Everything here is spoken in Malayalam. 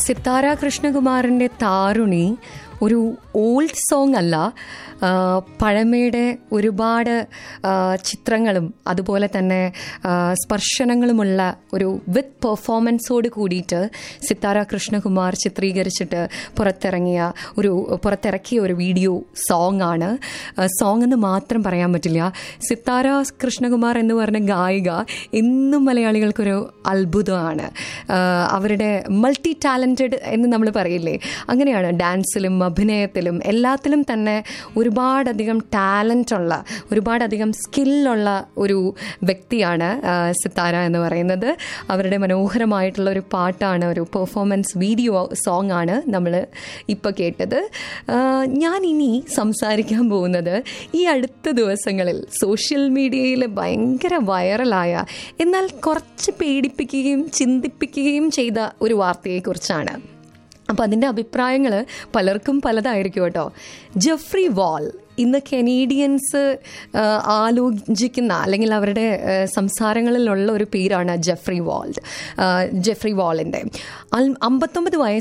സിത്താര കൃഷ്ണകുമാറിൻ്റെ താരുണി ഒരു ഓൾഡ് സോങ് അല്ല ആ, പഴമയുടെ ഒരുപാട് ആ, ചിത്രങ്ങളും അതുപോലെ തന്നെ ആ, സ്പർശനങ്ങളുമുള്ള ഒരു വിത്ത് പെർഫോമൻസോട് കൂടിയിട്ട് സിത്താര കൃഷ്ണകുമാർ ചിത്രീകരിച്ചിട്ട് പുറത്തിറങ്ങിയ ഒരു പുറത്തിറക്കിയ ഒരു വീഡിയോ സോങ് ആണ് സോങ് എന്ന് മാത്രം പറയാൻ പറ്റില്ല സിത്താര കൃഷ്ണകുമാർ എന്ന് പറഞ്ഞ ഗായിക എന്നും മലയാളികൾക്കൊരു അത്ഭുതമാണ് ആ, അവരുടെ മൾട്ടി ടാലൻറ്റഡ് എന്ന് നമ്മൾ പറയില്ലേ അങ്ങനെയാണ് ഡാൻസിലും അഭിനയത്തിലും എല്ലാത്തിലും തന്നെ ഒരുപാടധികം ടാലൻ്റ് ഉള്ള ഒരുപാടധികം സ്കില്ലുള്ള ഒരു വ്യക്തിയാണ് ആ, സിത്താര എന്ന് പറയുന്നത് അവരുടെ മനോഹരമായിട്ടുള്ള ഒരു പാട്ടാണ് ഒരു പെർഫോമൻസ് വീഡിയോ സോങ് ആണ് നമ്മൾ ഇപ്പോൾ കേട്ടത് ആ, ഞാൻ ഇനി സംസാരിക്കാൻ പോകുന്നത് ഈ അടുത്ത ദിവസങ്ങളിൽ സോഷ്യൽ മീഡിയയിൽ ഭയങ്കര വൈറലായ എന്നാൽ കുറച്ച് പേടിപ്പിക്കുകയും ചിന്തിപ്പിക്കുകയും ചെയ്ത ഒരു വാർത്തയെക്കുറിച്ചാണ് അപ്പോൾ അതിൻ്റെ അഭിപ്രായങ്ങൾ പലർക്കും പലതായിരിക്കും കേട്ടോ ജെഫ്രി വാൾ ഇന്ന് കനേഡിയൻസ് ആ, ആലോചിക്കുന്ന അല്ലെങ്കിൽ അവരുടെ ആ, സംസാരങ്ങളിലുള്ള ഒരു പേരാണ് ജെഫ്രി വാൾഡ് ആ, ജെഫ്രി വാളിൻ്റെ അൽ- അമ്പത്തൊമ്പത് വയസ്സ്